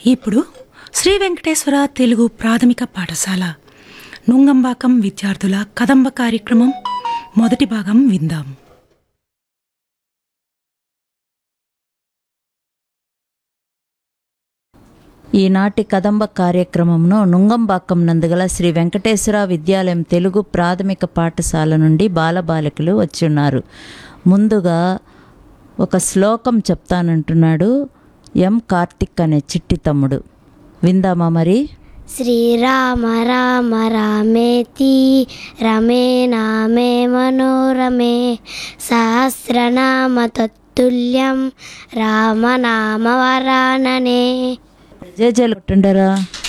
ఇప్పుడు శ్రీ వెంకటేశ్వర తెలుగు ప్రాథమిక పాఠశాల నుంగంబాకం విద్యార్థుల కదంబ కార్యక్రమం మొదటి భాగం విందాం ఈనాటి కదంబ కార్యక్రమంను నుంగంబాక్కం నందుగల శ్రీ వెంకటేశ్వర విద్యాలయం తెలుగు ప్రాథమిక పాఠశాల నుండి బాలబాలికలు వచ్చి ఉన్నారు ముందుగా ఒక శ్లోకం చెప్తానంటున్నాడు ఎం కార్తిక్ అనే చిట్టి తమ్ముడు విందామా మరి శ్రీరామ రామ రామేతి రమే నామే మనోరమే సహస్రనామ తత్తుల్యం రామనామ వరాననే జేజేలు కొట్టుండరా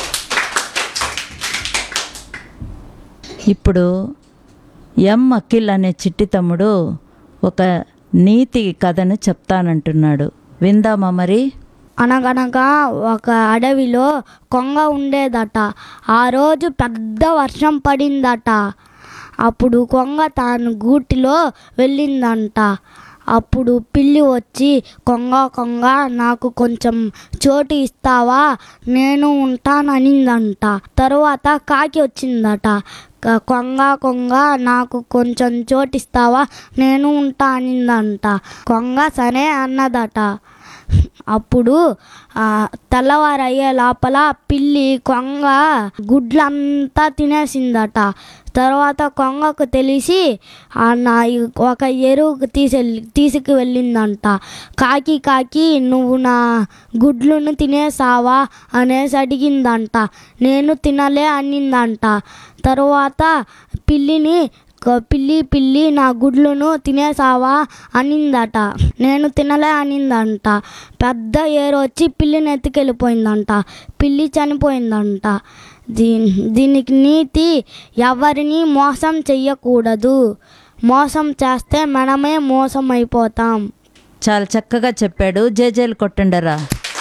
ఇప్పుడు ఎం అఖిల్ అనే చిట్టి తమ్ముడు ఒక నీతి కథను చెప్తానంటున్నాడు విందామా మరి అనగనగా ఒక అడవిలో కొంగ ఉండేదట ఆ రోజు పెద్ద వర్షం పడిందట అప్పుడు కొంగ తాను గూటిలో వెళ్ళిందంట అప్పుడు పిల్లి వచ్చి కొంగ కొంగ నాకు కొంచెం చోటు ఇస్తావా నేను ఉంటాననిందంట తరువాత కాకి వచ్చిందట క- కొంగ కొంగ నాకు కొంచెం చోటు ఇస్తావా నేను ఉంటా అనిందంట కొంగ సరే అన్నదట అప్పుడు ఆ, తెల్లవారయ్యే లోపల పిల్లి కొంగ గుడ్లంతా తినేసిందట తర్వాత కొంగకు తెలిసి ఆ నా ఈ- ఒక ఎరువుకు తీసెళ్ళి తీసుకు వెళ్ళిందంట కాకి కాకి నువ్వు నా గుడ్లను తినేసావా అనేసి అడిగిందంట నేను తినలే అనిందంట తరువాత పిల్లిని "క- పిల్లి పిల్లి నా గుడ్లను తినేసావా అనిందట నేను తినలే అనిందంట పెద్ద ఏరు వచ్చి పిల్లిని ఎత్తుకెళ్ళిపోయిందంట పిల్లి చనిపోయిందంట దీ దీనికి నీతి ఎవరిని మోసం చెయ్యకూడదు మోసం చేస్తే మనమే మోసం అయిపోతాం చాలా చక్కగా చెప్పాడు జేజేలు కొట్టుండరా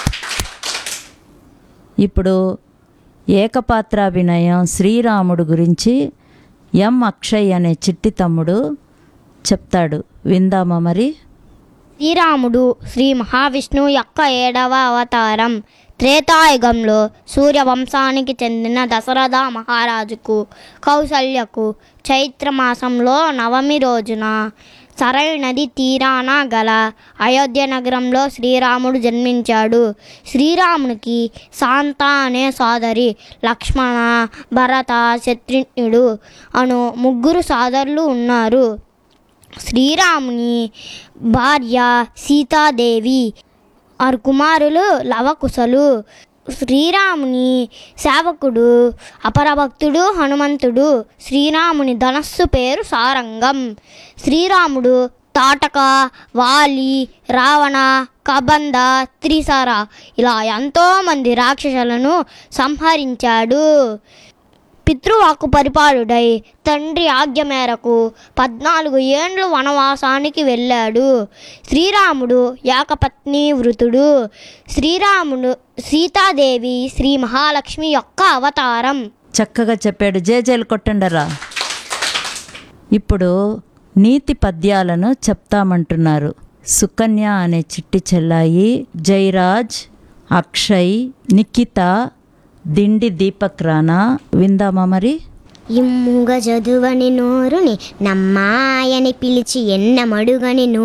ఇప్పుడు ఏకపాత్రాభినయం శ్రీరాముడు గురించి ఎం అక్షయ్ అనే చిట్టి తమ్ముడు చెప్తాడు విందామా మరి శ్రీరాముడు శ్రీ మహావిష్ణువు యొక్క ఏడవ అవతారం త్రేతాయుగంలో సూర్యవంశానికి చెందిన దశరథ మహారాజుకు కౌసల్యకు చైత్రమాసంలో నవమి రోజున సరయు నది తీరాన గల అయోధ్య నగరంలో శ్రీరాముడు జన్మించాడు శ్రీరామునికి శాంత అనే సోదరి లక్ష్మణ భరత శత్రుఘ్నుడు అను ముగ్గురు సోదరులు ఉన్నారు శ్రీరాముని భార్య సీతాదేవి ఆరు కుమారులు లవకుశలు శ్రీరాముని సేవకుడు అపరభక్తుడు హనుమంతుడు శ్రీరాముని ధనస్సు పేరు సారంగం శ్రీరాముడు తాటక వాలి రావణ కబంద త్రిసర ఇలా ఎంతోమంది రాక్షసులను సంహరించాడు పితృవాకు పరిపాలుడై తండ్రి ఆజ్ఞ మేరకు పద్నాలుగు ఏండ్లు వనవాసానికి వెళ్ళాడు శ్రీరాముడు ఏకపత్ని వృతుడు శ్రీరాముడు సీతాదేవి శ్రీ మహాలక్ష్మి యొక్క అవతారం చక్కగా చెప్పాడు జేజేలు కొట్టండరా ఇప్పుడు నీతి పద్యాలను చెప్తామంటున్నారు సుకన్య అనే చిట్టి చెల్లాయి జయరాజ్ అక్షయ్ నిఖిత దిండి దీపక్ రానా విందామా మరి ఇమ్ముగ చదువని నోరుని నమ్మాయని పిలిచి ఎన్నమడుగని